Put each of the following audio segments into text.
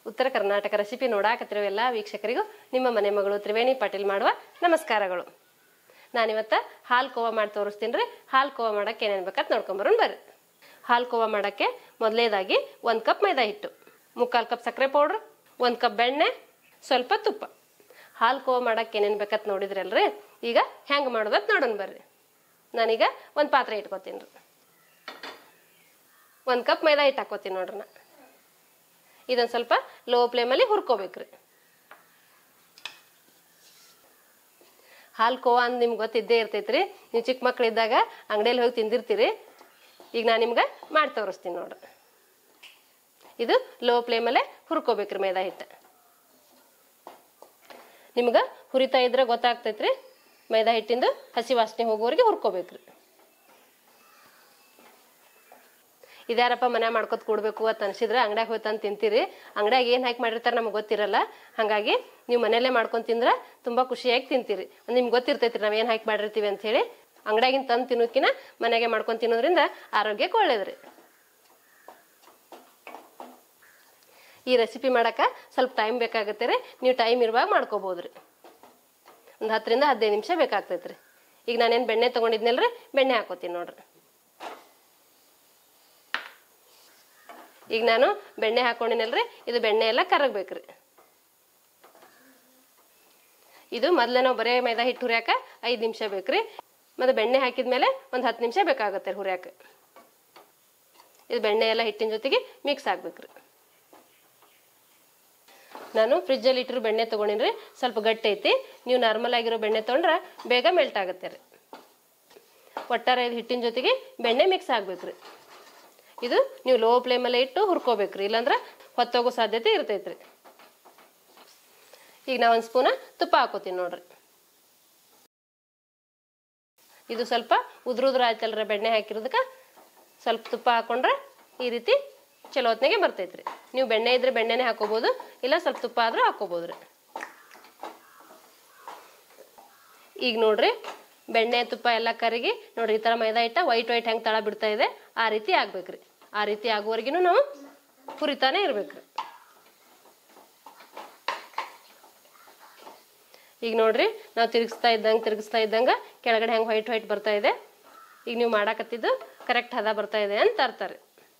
ಉತ್ತರ ಕರ್ನಾಟಕ ರೆಸಿಪಿ ನೋಡಾಕತ್ತಿರೋ ಎಲ್ಲ ವೀಕ್ಷಕರಿಗೂ ನಿಮ್ಮ ಮನೆ ಮಗಳು ತ್ರಿವೇಣಿ ಪಾಟೀಲ್ ಮಾಡುವ ನಮಸ್ಕಾರಗಳು ನಾನಿವತ್ತ ಹಾಲು ಕೋವಾ ಮಾಡಿ ತೋರಿಸ್ತೀನಿ ರೀ ಹಾಲು ಕೋವಾ ಮಾಡಕ್ಕೆ ಏನೇನು ಬೇಕಂತ ನೋಡ್ಕೊಂಬರೋಣ ಬರ್ರಿ ಹಾಲು ಕೋವಾ ಮಾಡೋಕ್ಕೆ ಮೊದಲೇದಾಗಿ ಒಂದು ಕಪ್ ಮೈದಾ ಹಿಟ್ಟು ಮುಕ್ಕಾಲು ಕಪ್ ಸಕ್ಕರೆ ಪೌಡ್ರ್ ಒಂದು ಕಪ್ ಬೆಣ್ಣೆ ಸ್ವಲ್ಪ ತುಪ್ಪ ಹಾಲು ಕೋವಾ ಮಾಡಕ್ಕೆ ಏನೇನು ಬೇಕಂತ ನೋಡಿದ್ರಲ್ರಿ ಈಗ ಹೆಂಗೆ ಮಾಡೋದತ್ ನೋಡೋಣ ಬರ್ರಿ ನಾನೀಗ ಒಂದು ಪಾತ್ರೆ ಇಟ್ಕೋತೀನಿ ರೀ ಒಂದು ಕಪ್ ಮೈದಾ ಹಿಟ್ಟು ಹಾಕೋತೀನಿ ನೋಡ್ರಿ ನಾ ಇದೊಂದು ಸ್ವಲ್ಪ ಲೋ ಫ್ಲೇಮಲ್ಲಿ ಹುರ್ಕೋಬೇಕ್ರಿ ಹಾಲು ಕೋವಾ ಅಂದ್ ನಿಮ್ಗೆ ಗೊತ್ತಿದ್ದೇ ಇರ್ತೈತ್ರಿ ನೀವು ಚಿಕ್ಕ ಮಕ್ಳು ಇದ್ದಾಗ ಅಂಗಡಿಯಲ್ಲಿ ಹೋಗಿ ತಿಂದಿರ್ತೀರಿ ಈಗ ನಾನು ನಿಮ್ಗೆ ಮಾಡಿ ತೋರಿಸ್ತೀನಿ ನೋಡ್ರಿ ಇದು ಲೋ ಫ್ಲೇಮಲ್ಲೇ ಹುರ್ಕೋಬೇಕ್ರಿ ಮೈದಾ ಹಿಟ್ಟು ನಿಮ್ಗೆ ಹುರಿತಾ ಇದ್ರೆ ಗೊತ್ತಾಗ್ತೈತ್ರಿ ಮೈದಾ ಹಿಟ್ಟಿಂದು ಹಸಿ ವಾಸನೆ ಹೋಗೋವರೆಗೆ ಹುರ್ಕೋಬೇಕ್ರಿ ಇದ್ಯಾರಪ್ಪ ಮನೆ ಮಾಡ್ಕೊತ ಕೊಡ್ಬೇಕು ಅಂತ ಅನ್ಸಿದ್ರೆ ಅಂಗಡ್ಯಾಗ ಹೋಯ್ತು ಅಂತ ತಿಂತೀರಿ ಅಂಗಡ್ಯಾಗ ಏನು ಹಾಕಿ ಮಾಡಿರ್ತಾರೆ ನಮಗೆ ಗೊತ್ತಿರಲ್ಲ ಹಾಗಾಗಿ ನೀವು ಮನೆಯಲ್ಲೇ ಮಾಡ್ಕೊಂಡು ತಿಂದ್ರೆ ತುಂಬ ಖುಷಿಯಾಗಿ ತಿಂತೀರಿ ನಿಮ್ಗೆ ಗೊತ್ತಿರ್ತೈತಿ ನಾವು ಏನು ಹಾಕಿ ಮಾಡಿರ್ತೀವಿ ಅಂತ ಹೇಳಿ ಅಂಗಡ್ಯಾಗಿನ ತಂದು ತಿನ್ನೋಕಿನ ಮನೆಗೆ ಮಾಡ್ಕೊಂಡು ತಿನ್ನೋದ್ರಿಂದ ಆರೋಗ್ಯಕ್ಕೆ ಒಳ್ಳೇದ್ರಿ ಈ ರೆಸಿಪಿ ಮಾಡಕ್ಕೆ ಸ್ವಲ್ಪ ಟೈಮ್ ಬೇಕಾಗುತ್ತೆ ರೀ ನೀವು ಟೈಮ್ ಇರುವಾಗ ಮಾಡ್ಕೋಬೋದ್ರಿ ಒಂದು ಹತ್ತರಿಂದ ಹದಿನೈದು ನಿಮಿಷ ಬೇಕಾಗ್ತೈತೆ ರೀ ಈಗ ನಾನೇನು ಬೆಣ್ಣೆ ತೊಗೊಂಡಿದ್ನಲ್ರಿ ಬೆಣ್ಣೆ ಹಾಕೋತೀನಿ ನೋಡ್ರಿ ಈಗ ನಾನು ಬೆಣ್ಣೆ ಹಾಕೊಂಡಿನಲ್ರಿ ಇದು ಬೆಣ್ಣೆ ಎಲ್ಲ ಕರಗಬೇಕ್ರಿ ಇದು ಮೊದಲೇ ನಾವು ಬರೇ ಮೈದಾ ಹಿಟ್ಟು ಹುರಿಯಾಕ ಐದು ನಿಮಿಷ ಬೇಕ್ರಿ ಮತ್ತು ಬೆಣ್ಣೆ ಹಾಕಿದ್ಮೇಲೆ ಒಂದು ಹತ್ತು ನಿಮಿಷ ಬೇಕಾಗುತ್ತೆ ಹುರಿಯಾಕ ಇದು ಬೆಣ್ಣೆ ಎಲ್ಲ ಹಿಟ್ಟಿನ ಜೊತೆಗೆ ಮಿಕ್ಸ್ ಆಗ್ಬೇಕ್ರಿ ನಾನು ಫ್ರಿಜ್ಜಲ್ಲಿ ಇಟ್ಟಿರೋ ಬೆಣ್ಣೆ ತೊಗೊಂಡಿನ್ರಿ ಸ್ವಲ್ಪ ಗಟ್ಟಿ ಐತಿ ನೀವು ನಾರ್ಮಲ್ ಆಗಿರೋ ಬೆಣ್ಣೆ ತೊಗೊಂಡ್ರೆ ಬೇಗ ಮೆಲ್ಟ್ ಆಗುತ್ತೆ ರೀ ಒಟ್ಟಾರೆ ಇದು ಹಿಟ್ಟಿನ ಜೊತೆಗೆ ಬೆಣ್ಣೆ ಮಿಕ್ಸ್ ಆಗ್ಬೇಕ್ರಿ ಇದು ನೀವು ಲೋ ಫ್ಲೇಮಲ್ಲೇ ಇಟ್ಟು ಹುರ್ಕೋಬೇಕ್ರಿ ಇಲ್ಲಾಂದ್ರೆ ಹೊತ್ತೋಗೋ ಸಾಧ್ಯತೆ ಇರ್ತೈತ್ರಿ ಈಗ ನಾ ಒಂದು ಸ್ಪೂನ ತುಪ್ಪ ಹಾಕೋತೀನಿ ನೋಡ್ರಿ ಇದು ಸ್ವಲ್ಪ ಉದ್ರ ಉದ್ರ ಆಯ್ತಲ್ರಿ ಬೆಣ್ಣೆ ಹಾಕಿರೋದಕ್ಕೆ ಸ್ವಲ್ಪ ತುಪ್ಪ ಹಾಕೊಂಡ್ರೆ ಈ ರೀತಿ ಚಲೋ ಹೊತ್ನಾಗೆ ಬರ್ತೈತ್ರಿ ನೀವು ಬೆಣ್ಣೆ ಇದ್ರೆ ಬೆಣ್ಣೆನೇ ಹಾಕೋಬೋದು ಇಲ್ಲ ಸ್ವಲ್ಪ ತುಪ್ಪ ಆದ್ರೂ ಹಾಕೋಬೋದ್ರಿ ಈಗ ನೋಡ್ರಿ ಬೆಣ್ಣೆ ತುಪ್ಪ ಎಲ್ಲ ಕರಗಿ ನೋಡ್ರಿ ಈ ಥರ ಮೈದಾ ಹಿಟ್ಟ ವೈಟ್ ವೈಟ್ ಹೆಂಗೆ ತಳ ಬಿಡ್ತಾ ಇದೆ ಆ ರೀತಿ ಆಗ್ಬೇಕ್ರಿ ಆ ರೀತಿ ಆಗುವವರೆಗೂ ನಾವು ಹುರಿತಾನೆ ಇರ್ಬೇಕ್ರಿ ಈಗ ನೋಡ್ರಿ ನಾವು ತಿರುಗಿಸ್ತಾ ಇದ್ದಂಗೆ ತಿರುಗಿಸ್ತಾ ಇದ್ದಂಗೆ ಕೆಳಗಡೆ ಹೆಂಗೆ ವೈಟ್ ವೈಟ್ ಬರ್ತಾ ಇದೆ ಈಗ ನೀವು ಮಾಡಾಕತ್ತಿದ್ದು ಕರೆಕ್ಟ್ ಹದ ಬರ್ತಾ ಇದೆ ಅಂತ ಅರ್ತಾರೆ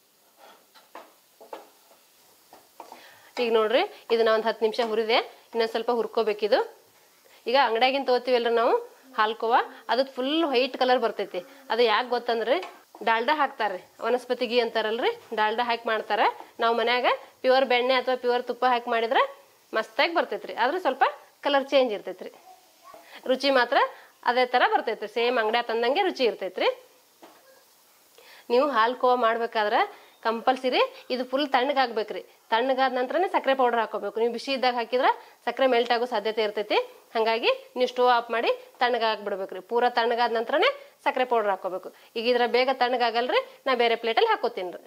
ಈಗ ನೋಡ್ರಿ ಇದನ್ನ ಒಂದು ಹತ್ತು ನಿಮಿಷ ಹುರಿದೆ ಇನ್ನೊಂದು ಸ್ವಲ್ಪ ಹುರ್ಕೋಬೇಕಿದು ಈಗ ಅಂಗಡಿಯಾಗಿನ ತೊಗೋತೀವಲ್ರಿ ನಾವು ಹಾಲ್ಕೋವ ಅದು ಫುಲ್ ವೈಟ್ ಕಲರ್ ಬರ್ತೈತಿ ಅದು ಯಾಕೆ ಗೊತ್ತಂದ್ರಿ ಡಾಲ್ಡಾ ಹಾಕ್ತಾರೆ ವನಸ್ಪತಿ ಗೀ ಅಂತಾರಲ್ರಿ ಡಾಲ್ಡಾ ಹಾಕಿ ಮಾಡ್ತಾರೆ ನಾವು ಮನ್ಯಾಗ ಪ್ಯೂರ್ ಬೆಣ್ಣೆ ಅಥವಾ ಪ್ಯೂರ್ ತುಪ್ಪ ಹಾಕಿ ಮಾಡಿದ್ರೆ ಮಸ್ತಾಗಿ ಬರ್ತೈತ್ರಿ ಆದ್ರೆ ಸ್ವಲ್ಪ ಕಲರ್ ಚೇಂಜ್ ಇರ್ತೈತ್ರಿ ರುಚಿ ಮಾತ್ರ ಅದೇ ಥರ ಬರ್ತೈತ್ರಿ ಸೇಮ್ ಅಂಗಡ್ಯಾಗ ತಂದಂಗೆ ರುಚಿ ಇರ್ತೈತ್ರಿ ನೀವು ಹಾಲು ಕೋವಾ ಮಾಡ್ಬೇಕಾದ್ರೆ ಕಂಪಲ್ಸರಿ ಇದು ಫುಲ್ ತಣ್ಣಗಾಗ್ಬೇಕ್ರಿ ತಣ್ಣಗಾದ ನಂತರನೇ ಸಕ್ಕರೆ ಪೌಡರ್ ಹಾಕೋಬೇಕು ನೀವು ಬಿಸಿ ಇದ್ದಾಗ ಹಾಕಿದ್ರೆ ಸಕ್ಕರೆ ಮೆಲ್ಟ್ ಆಗೋ ಸಾಧ್ಯತೆ ಇರ್ತೈತಿ ಹಾಗಾಗಿ ನೀವು ಸ್ಟೋವ್ ಆಫ್ ಮಾಡಿ ತಣ್ಣಗಾಗ್ಬಿಡ್ಬೇಕ್ರಿ ಪೂರ ತಣ್ಣಗಾದ ನಂತರನೇ ಸಕ್ಕರೆ ಪೌಡರ್ ಹಾಕೋಬೇಕು ಈಗ ಇದ್ರ ಬೇಗ ತಣ್ಣಗಾಗಲ್ರಿ ನಾ ಬೇರೆ ಪ್ಲೇಟಲ್ಲಿ ಹಾಕೋತೀನಿ ರೀ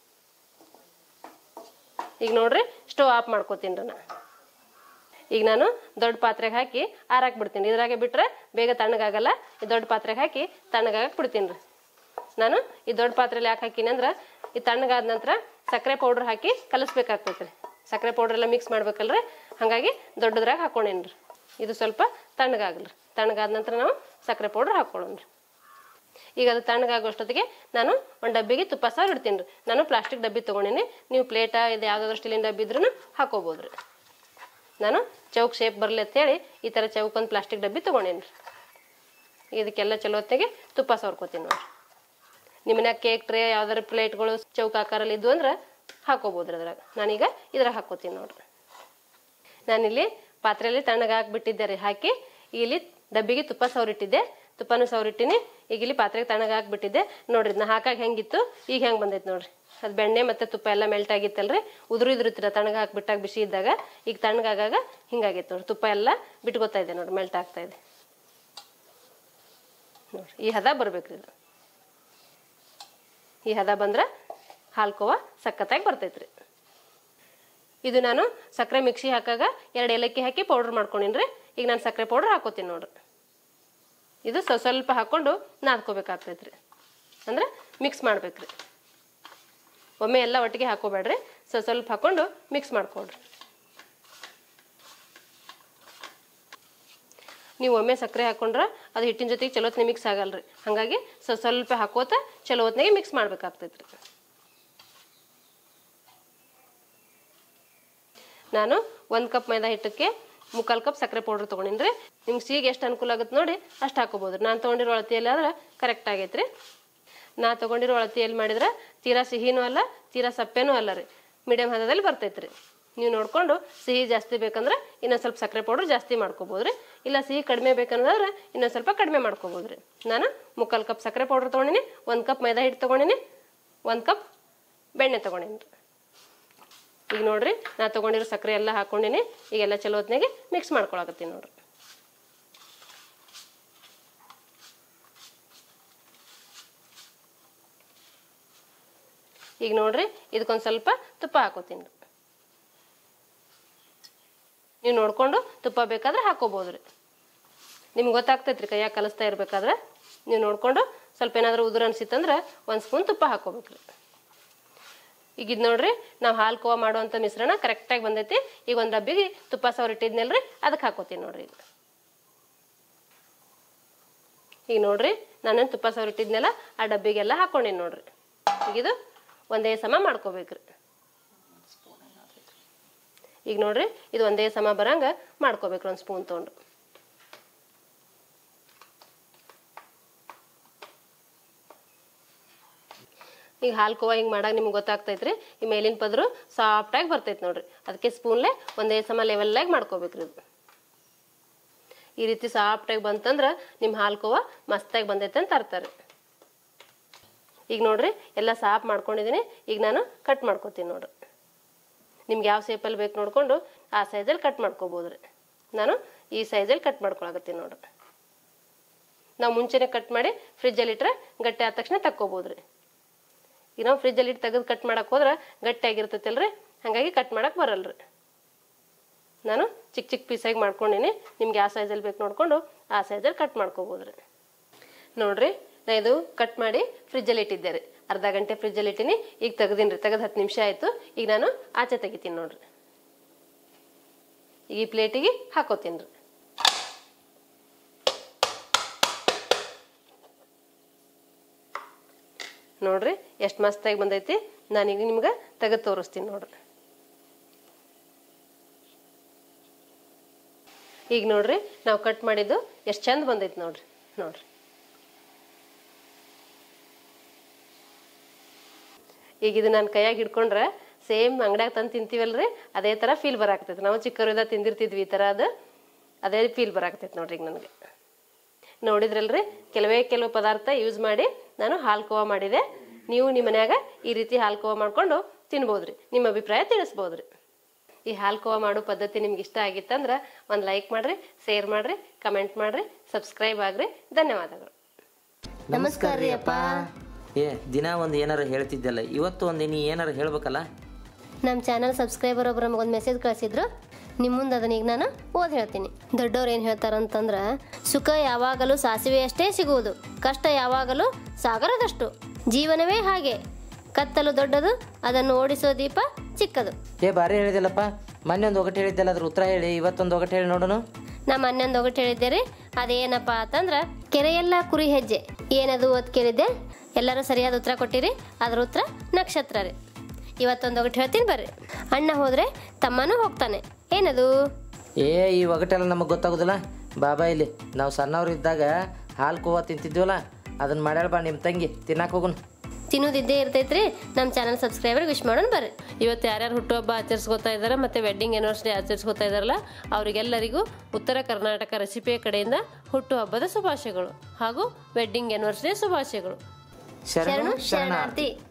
ಈಗ ನೋಡ್ರಿ ಸ್ಟೋವ್ ಆಫ್ ಮಾಡ್ಕೋತೀನಿ ರೀ ನಾ ಈಗ ನಾನು ದೊಡ್ಡ ಪಾತ್ರೆಗೆ ಹಾಕಿ ಆರಾಕ್ ಬಿಡ್ತೀನಿ ಇದ್ರಾಗೆ ಬಿಟ್ರೆ ಬೇಗ ತಣ್ಣಗಾಗಲ್ಲ ಈ ದೊಡ್ಡ ಪಾತ್ರೆಗೆ ಹಾಕಿ ತಣ್ಣಗಾಗಕ್ಕೆ ಬಿಡ್ತೀನಿ ರೀ ನಾನು ಈ ದೊಡ್ಡ ಪಾತ್ರೆಯಲ್ಲಿ ಯಾಕೆ ಹಾಕಿನಿ ಅಂದ್ರೆ ಈ ತಣ್ಣಗಾದ ನಂತರ ಸಕ್ಕರೆ ಪೌಡ್ರ್ ಹಾಕಿ ಕಲಿಸ್ಬೇಕಾಗ್ತೈತೆ ರೀ ಸಕ್ಕರೆ ಪೌಡ್ರ್ ಎಲ್ಲ ಮಿಕ್ಸ್ ಮಾಡ್ಬೇಕಲ್ರಿ ಹಾಗಾಗಿ ದೊಡ್ಡದ್ರಾಗ ಹಾಕೊಂಡೇನಿ ರೀ ಇದು ಸ್ವಲ್ಪ ತಣ್ಣಗಾಗಲ್ರಿ ತಣ್ಣಗಾದ ನಂತರ ನಾವು ಸಕ್ಕರೆ ಪೌಡ್ರ್ ಹಾಕೊಳ್ಳೋಣ ರೀ ಈಗ ಅದು ತಣ್ಣಗಾಗೋಷ್ಟೊತ್ತಿಗೆ ನಾನು ಒಂದು ಡಬ್ಬಿಗೆ ತುಪ್ಪ ಸಾವಿರ ಇಡ್ತೀನಿ ರೀ ನಾನು ಪ್ಲಾಸ್ಟಿಕ್ ಡಬ್ಬಿ ತೊಗೊಂಡಿನಿ ನೀವು ಪ್ಲೇಟ ಇದು ಯಾವುದಾದ್ರೂ ಸ್ಟೀಲಿನ ಡಬ್ಬಿ ಇದ್ರೂ ಹಾಕೋಬೋದು ರೀ ನಾನು ಚೌಕ್ ಶೇಪ್ ಬರಲಿ ಅಂತೇಳಿ ಈ ಥರ ಚೌಕ್ ಒಂದು ಪ್ಲಾಸ್ಟಿಕ್ ಡಬ್ಬಿ ತೊಗೊಂಡೇನಿ ರೀ ಇದಕ್ಕೆಲ್ಲ ಚಲೋ ಹೊತ್ತಿಗೆ ತುಪ್ಪ ಸವರ್ಕೋತೀನಿ ನೋಡಿರಿ ನಿಮ್ಮ ಮನ್ಯಾಗ ಕೇಕ್ ಟ್ರೇ ಯಾವ್ದಾರು ಪ್ಲೇಟ್ಗಳು ಚೌಕ ಆಕಾರಲ್ಲಿ ಇದ್ವು ಅಂದ್ರೆ ಹಾಕೋಬೋದು ಅದ್ರಾಗ ನಾನೀಗ ಇದ್ರಾಗ ಹಾಕೋತೀನಿ ನೋಡ್ರಿ ನಾನಿಲ್ಲಿ ಪಾತ್ರೆಯಲ್ಲಿ ತಣ್ಣಗೆ ಹಾಕ್ಬಿಟ್ಟಿದ್ದೆ ರೀ ಹಾಕಿ ಇಲ್ಲಿ ಡಬ್ಬಿಗೆ ತುಪ್ಪ ಸವರಿಟ್ಟಿದ್ದೆ ತುಪ್ಪನೂ ಸವರಿಟ್ಟಿನಿ ಈಗ ಇಲ್ಲಿ ಪಾತ್ರೆಗೆ ತಣ್ಣಗೆ ಹಾಕ್ಬಿಟ್ಟಿದ್ದೆ ನೋಡ್ರಿ ಇದನ್ನ ಹಾಕಾಗ ಹೆಂಗಿತ್ತು ಈಗ ಹೆಂಗೆ ಬಂದೈತೆ ನೋಡ್ರಿ ಅದು ಬೆಣ್ಣೆ ಮತ್ತು ತುಪ್ಪ ಎಲ್ಲ ಮೆಲ್ಟ್ ಆಗಿತ್ತಲ್ರಿ ಉದುರು ಇದ್ರಿತ್ತಿರ ತಣ್ಣಗೆ ಹಾಕ್ಬಿಟ್ಟಾಗ ಬಿಸಿ ಇದ್ದಾಗ ಈಗ ತಣ್ಣಗಾಗಾಗ ಹಿಂಗಾಗೈತೆ ನೋಡ್ರಿ ತುಪ್ಪ ಎಲ್ಲ ಬಿಟ್ಕೋತಾ ಇದೆ ನೋಡ್ರಿ ಮೆಲ್ಟ್ ಆಗ್ತಾ ಇದೆ ನೋಡ್ರಿ ಈ ಹದ ಬರ್ಬೇಕ್ರಿ ಇದು ಈ ಹದ ಬಂದ್ರೆ ಹಾಲ್ಕೋವ ಸಖತ್ತಾಗಿ ಬರ್ತೈತ್ರಿ ಇದು ನಾನು ಸಕ್ಕರೆ ಮಿಕ್ಸಿ ಹಾಕಾಗ ಎರಡು ಏಲಕ್ಕಿ ಹಾಕಿ ಪೌಡ್ರ್ ಮಾಡ್ಕೊಂಡಿನ್ರಿ ಈಗ ನಾನು ಸಕ್ಕರೆ ಪೌಡ್ರ್ ಹಾಕೋತೀನಿ ನೋಡ್ರಿ ಇದು ಸ್ವ ಸ್ವಲ್ಪ ಹಾಕ್ಕೊಂಡು ನಾದ್ಕೋಬೇಕಾಗ್ತೈತ್ರಿ ಅಂದ್ರೆ ಮಿಕ್ಸ್ ಮಾಡ್ಬೇಕ್ರಿ ಒಮ್ಮೆ ಎಲ್ಲ ಒಟ್ಟಿಗೆ ಹಾಕೋಬೇಡ್ರಿ ಸ್ವಲ್ಪ ಸ್ವಲ್ಪ ಹಾಕೊಂಡು ಮಿಕ್ಸ್ ಮಾಡ್ಕೊಡ್ರಿ ನೀವು ಒಮ್ಮೆ ಸಕ್ಕರೆ ಹಾಕೊಂಡ್ರೆ ಅದು ಹಿಟ್ಟಿನ ಜೊತೆಗೆ ಚಲೋ ಹೊತ್ನಾಗ ಮಿಕ್ಸ್ ಆಗಲ್ರಿ ಹಾಗಾಗಿ ಸ್ವಲ್ಪ ಸ್ವಲ್ಪ ಹಾಕೋತ ಚಲೋ ಹೊತ್ನಾಗೆ ಮಿಕ್ಸ್ ಮಾಡ್ಬೇಕಾಗ್ತೈತ್ರಿ ನಾನು ಒಂದು ಕಪ್ ಮೈದಾ ಹಿಟ್ಟಕ್ಕೆ ಮುಕ್ಕಾಲು ಕಪ್ ಸಕ್ಕರೆ ಪೌಡ್ರ್ ತೊಗೊಂಡಿನಿ ರೀ ನಿಮ್ಗೆ ಸಿಹಿಗೆ ಎಷ್ಟು ಅನುಕೂಲ ಆಗುತ್ತೆ ನೋಡಿ ಅಷ್ಟು ಹಾಕೋಬೋದು ನಾನು ತೊಗೊಂಡಿರೋ ಅಳತೆಯಲ್ಲಿ ಆದ್ರೆ ಕರೆಕ್ಟ್ ಆಗೈತೆ ರೀ ನಾ ತೊಗೊಂಡಿರೋ ಅಳತೆಯಲ್ಲಿ ಮಾಡಿದ್ರೆ ತೀರಾ ಸಿಹಿನೂ ಅಲ್ಲ ತೀರಾ ಸಪ್ಪೆನೂ ಅಲ್ಲ ರೀ ಮೀಡಿಯಮ್ ಹದದಲ್ಲಿ ಬರ್ತೈತೆ ರೀ ನೀವು ನೋಡಿಕೊಂಡು ಸಿಹಿ ಜಾಸ್ತಿ ಬೇಕಂದ್ರೆ ಇನ್ನೊಂದು ಸ್ವಲ್ಪ ಸಕ್ಕರೆ ಪೌಡ್ರ್ ಜಾಸ್ತಿ ಮಾಡ್ಕೋಬೋದು ರೀ ಇಲ್ಲ ಸಿಹಿ ಕಡಿಮೆ ಬೇಕಂದ್ರೆ ಇನ್ನೊಂದು ಸ್ವಲ್ಪ ಕಡಿಮೆ ಮಾಡ್ಕೋಬೋದು ರೀ ನಾನು ಮುಕ್ಕಾಲು ಕಪ್ ಸಕ್ಕರೆ ಪೌಡ್ರ್ ತೊಗೊಂಡಿನಿ ಒಂದು ಕಪ್ ಮೈದಾ ಹಿಟ್ಟು ತೊಗೊಂಡಿನಿ ಒಂದು ಕಪ್ ಬೆಣ್ಣೆ ತೊಗೊಂಡಿನಿ ರೀ ಈಗ ನೋಡ್ರಿ ನಾ ತೊಗೊಂಡಿರೋ ಸಕ್ಕರೆ ಎಲ್ಲ ಹಾಕೊಂಡಿನಿ ಈಗೆಲ್ಲ ಚಲೋ ಹೊತ್ನಾಗೆ ಮಿಕ್ಸ್ ಮಾಡ್ಕೊಳಕತ್ತೀನಿ ನೋಡ್ರಿ ಈಗ ನೋಡ್ರಿ ಇದಕ್ಕೊಂದು ಸ್ವಲ್ಪ ತುಪ್ಪ ಹಾಕೋತೀನಿ ನೀವು ನೋಡ್ಕೊಂಡು ತುಪ್ಪ ಬೇಕಾದ್ರೆ ಹಾಕೋಬೋದು ರೀ ನಿಮ್ಗೆ ಗೊತ್ತಾಗ್ತೈತೆ ರೀ ಕೈಯಾಗ ಕಲಿಸ್ತಾ ಇರ್ಬೇಕಾದ್ರೆ ನೀವು ನೋಡ್ಕೊಂಡು ಸ್ವಲ್ಪ ಏನಾದರೂ ಉದುರು ಅನ್ಸಿತ್ತಂದ್ರೆ ಒಂದು ಸ್ಪೂನ್ ತುಪ್ಪ ಹಾಕೋಬೇಕ್ರಿ ಈಗ ಇದು ನೋಡ್ರಿ ನಾವು ಹಾಲು ಕೋವಾ ಮಾಡುವಂಥ ಮಿಶ್ರಣ ಕರೆಕ್ಟಾಗಿ ಬಂದೈತಿ ಈಗ ಒಂದು ಡಬ್ಬಿಗೆ ತುಪ್ಪ ಸಾವಿರ ಇಟ್ಟಿದ್ನಲ್ರಿ ಅದಕ್ಕೆ ಹಾಕೋತೀನಿ ನೋಡ್ರಿ ಈಗ ಈಗ ನೋಡ್ರಿ ನಾನು ತುಪ್ಪ ಸಾವಿರ ಇಟ್ಟಿದ್ನೆಲ್ಲ ಆ ಡಬ್ಬಿಗೆಲ್ಲ ಹಾಕೊಂಡೀನಿ ನೋಡ್ರಿ ಈಗ ಇದು ಒಂದೇ ಸಮ ಮಾಡ್ಕೋಬೇಕ್ರಿ ಈಗ ನೋಡ್ರಿ ಇದು ಒಂದೇ ಸಮ ಬರಂಗ ಮಾಡ್ಕೋಬೇಕ್ರಿ ಒಂದು ಸ್ಪೂನ್ ತೊಗೊಂಡು ಈಗ ಹಾಲು ಕೋವಾ ಹಿಂಗೆ ಮಾಡಾಗ ನಿಮ್ಗೆ ಗೊತ್ತಾಗ್ತೈತ್ರಿ ಈ ಮೇಲಿನ ಪದರು ಸಾಫ್ಟಾಗಿ ಬರ್ತೈತೆ ನೋಡ್ರಿ ಅದಕ್ಕೆ ಸ್ಪೂನ್ಲೆ ಒಂದೇ ಸಮ ಲೆವೆಲ್ಲಾಗಿ ಮಾಡ್ಕೋಬೇಕ್ರಿ ಇದು ಈ ರೀತಿ ಸಾಫ್ಟಾಗಿ ಬಂತಂದ್ರೆ ನಿಮ್ಮ ಹಾಲು ಕೋವಾ ಮಸ್ತಾಗಿ ಬಂದೈತೆ ಅಂತ ತರ್ತಾರೆ ಈಗ ನೋಡ್ರಿ ಎಲ್ಲ ಸಾಫ್ ಮಾಡ್ಕೊಂಡಿದ್ದೀನಿ ಈಗ ನಾನು ಕಟ್ ಮಾಡ್ಕೊತೀನಿ ನೋಡ್ರಿ ನಿಮ್ಗೆ ಯಾವ ಶೇಪಲ್ಲಿ ಬೇಕು ನೋಡ್ಕೊಂಡು ಆ ಸೈಜಲ್ಲಿ ಕಟ್ ಮಾಡ್ಕೋಬೋದು ರೀ ನಾನು ಈ ಸೈಜಲ್ಲಿ ಕಟ್ ಮಾಡ್ಕೊಳಕತ್ತೀನಿ ನೋಡ್ರಿ ನಾವು ಮುಂಚೆನೇ ಕಟ್ ಮಾಡಿ ಫ್ರಿಜ್ಜಲ್ಲಿ ಇಟ್ಟರೆ ಗಟ್ಟಿ ಆದ ತಕ್ಷಣ ತಕ್ಕೋಬೋದು ರೀ ಈಗ ನಾವು ಫ್ರಿಜ್ಜಲ್ಲಿ ಇಟ್ಟು ತೆಗೆದು ಕಟ್ ಮಾಡಕ್ಕೆ ಹೋದ್ರೆ ಗಟ್ಟಿಯಾಗಿರ್ತೈತಲ್ರಿ ಹಾಗಾಗಿ ಕಟ್ ಮಾಡಕ್ಕೆ ಬರಲ್ಲ ರೀ ನಾನು ಚಿಕ್ಕ ಚಿಕ್ಕ ಪೀಸಾಗಿ ಮಾಡ್ಕೊಂಡಿನಿ ನಿಮ್ಗೆ ಯಾವ ಸೈಜಲ್ಲಿ ಬೇಕು ನೋಡ್ಕೊಂಡು ಆ ಸೈಜಲ್ಲಿ ಕಟ್ ಮಾಡ್ಕೋಬೋದು ರೀ ನೋಡ್ರಿ ನಾ ಇದು ಕಟ್ ಮಾಡಿ ಫ್ರಿಜ್ಜಲ್ಲಿ ಇಟ್ಟಿದ್ದೆ ರೀ ಅರ್ಧ ಗಂಟೆ ಫ್ರಿಜ್ಜಲ್ಲಿ ಇಟ್ಟಿನಿ ಈಗ ತೆಗ್ದೀನಿ ರೀ ತೆಗೆದು ಹತ್ತು ನಿಮಿಷ ಆಯಿತು ಈಗ ನಾನು ಆಚೆ ತೆಗಿತೀನಿ ನೋಡ್ರಿ ಈಗ ಈ ಪ್ಲೇಟಿಗೆ ಹಾಕೋತೀನಿ ರೀ ನೋಡ್ರಿ ಎಷ್ಟು ಮಸ್ತಾಗಿ ಬಂದೈತಿ ನಾನೀಗ ನಿಮ್ಗೆ ತೆಗೆದು ತೋರಿಸ್ತೀನಿ ನೋಡ್ರಿ ಈಗ ನೋಡ್ರಿ ನಾವು ಕಟ್ ಮಾಡಿದ್ದು ಎಷ್ಟು ಚಂದ ಬಂದೈತಿ ನೋಡ್ರಿ ನೋಡ್ರಿ ಈಗ ಇದು ನಾನು ಕೈಯಾಗ ಹಿಡ್ಕೊಂಡ್ರೆ ಸೇಮ್ ಅಂಗಡ್ಯಾಗ ತಂದು ತಿಂತೀವಲ್ರಿ ಅದೇ ಥರ ಫೀಲ್ ಬರಾಕ್ತೈತಿ ನಾವು ಚಿಕ್ಕವರಿದ್ದ ತಿಂದಿರ್ತಿದ್ವಿ ಈ ಥರ ಅದು ಅದೇ ಫೀಲ್ ಬರಾಕ್ತೈತಿ ನೋಡ್ರಿ ಈಗ ನನಗೆ ನೋಡಿದ್ರಲ್ರಿ ಕೆಲವೇ ಕೆಲವು ಪದಾರ್ಥ ಯೂಸ್ ಮಾಡಿ ನಾನು ಹಾಲು ಕೋವಾ ಮಾಡಿದೆ ನೀವು ನಿಮ್ಮ ಮನ್ಯಾಗ ಈ ರೀತಿ ಹಾಲು ಕೋವಾ ಮಾಡ್ಕೊಂಡು ತಿನ್ಬೋದ್ರಿ ನಿಮ್ಮ ಅಭಿಪ್ರಾಯ ತಿಳಿಸ್ಬೋದ್ರಿ ಈ ಹಾಲು ಕೋವಾ ಮಾಡೋ ಪದ್ಧತಿ ನಿಮ್ಗೆ ಇಷ್ಟ ಆಗಿತ್ತಂದ್ರೆ ಒಂದು ಲೈಕ್ ಮಾಡ್ರಿ ಶೇರ್ ಮಾಡ್ರಿ ಕಮೆಂಟ್ ಮಾಡ್ರಿ ಸಬ್ಸ್ಕ್ರೈಬ್ ಆಗ್ರಿ ಧನ್ಯವಾದಗಳು ನಮಸ್ಕಾರ ರೀ ಅಪ್ಪ ಏ ದಿನ ಒಂದು ಏನಾರ ಹೇಳ್ತಿದ್ದಲ್ಲ ಇವತ್ತು ಒಂದು ನೀ ಏನಾರ ಹೇಳ್ಬೇಕಲ್ಲ ನಮ್ಮ ಚಾನಲ್ ಸಬ್ಸ್ಕ್ರೈಬರ್ ಒಬ್ರು ನಮಗೊಂದು ಮೆಸೇಜ್ ಕಳಿಸಿದ್ರು ನಿಮ್ಮ ಮುಂದೆ ಅದನ್ನ ಈಗ ನಾನು ಓದ್ ಹೇಳ್ತೀನಿ ದೊಡ್ಡವ್ರು ಏನು ಹೇಳ್ತಾರಂತಂದ್ರೆ ಸುಖ ಯಾವಾಗಲೂ ಸಾಸಿವೆಯಷ್ಟೇ ಸಿಗುವುದು ಕಷ್ಟ ಯಾವಾಗಲೂ ಸಾಗರದಷ್ಟು ಜೀವನವೇ ಹಾಗೆ ಕತ್ತಲು ದೊಡ್ಡದು ಅದನ್ನು ಓಡಿಸೋ ದೀಪ ಚಿಕ್ಕದು ಏ ಬಾರಿ ಹೇಳಿದೆಲ್ಲಪ್ಪ ಮೊನ್ನೆ ಒಂದು ಒಗಟು ಹೇಳಿದ್ದಲ್ಲ ಅದ್ರ ಉತ್ತರ ಹೇಳಿ ಇವತ್ತೊಂದು ಒಗಟು ಹೇಳಿ ನೋಡೋಣ ನಮ್ಮ ಅನ್ನೊಂದು ಒಗಟು ಹೇಳಿದ್ದೆ ರೀ ಅದೇನಪ್ಪ ಅಂತಂದ್ರೆ ಕೆರೆಯೆಲ್ಲ ಕುರಿ ಹೆಜ್ಜೆ ಏನದು ಓದ್ ಕೇಳಿದ್ದೆ ಎಲ್ಲರೂ ಸರಿಯಾದ ಉತ್ತರ ಕೊಟ್ಟಿರಿ ಅದ್ರ ಉತ್ತರ ನಕ್ಷತ್ರ ರೀ ಇವತ್ತೊಂದು ಒಗಟು ಹೇಳ್ತೀನಿ ಬರ್ರಿ ಅಣ್ಣ ಹೋದ್ರೆ ತಮ್ಮನೂ ಹೋಗ್ತಾನೆ ಏನದು ಏ ಈ ಒಗಟೆಲ್ಲ ನಮಗೆ ಗೊತ್ತಾಗೋದಿಲ್ಲ ಬಾಬಾ ಇಲ್ಲಿ ನಾವು ಸಣ್ಣವ್ರು ಇದ್ದಾಗ ಹಾಲು ಕೋವಾ ತಿಂತಿದ್ವಲ್ಲ ಅದನ್ನ ಮಾಡ್ಯಾಳ ಬಾ ನಿಮ್ಮ ತಂಗಿ ತಿನ್ನಾಕ ಹೋಗುನ್ ತಿನ್ನೋದಿದ್ದೇ ಇರ್ತೈತ್ರಿ ನಮ್ಮ ಚಾನಲ್ ಸಬ್ಸ್ಕ್ರೈಬರ್ ವಿಶ್ ಮಾಡೋಣ ಬರ್ರಿ ಇವತ್ತು ಯಾರ್ಯಾರು ಹುಟ್ಟುಹಬ್ಬ ಆಚರಿಸ್ಕೊತಾ ಇದ್ದಾರೆ ಮತ್ತು ವೆಡ್ಡಿಂಗ್ ಆ್ಯನಿವರ್ಸರಿ ಆಚರಿಸ್ಕೊತಾ ಇದ್ದಾರಲ್ಲ ಅವರಿಗೆಲ್ಲರಿಗೂ ಉತ್ತರ ಕರ್ನಾಟಕ ರೆಸಿಪಿಯ ಕಡೆಯಿಂದ ಹುಟ್ಟುಹಬ್ಬದ ಶುಭಾಶಯಗಳು ಹಾಗೂ ವೆಡ್ಡಿಂಗ್ ಆ್ಯನಿವರ್ಸರಿಯ ಶುಭಾಶಯಗಳು ಶರಣು ಶರಣು ಶರಣಾರ್ಥಿ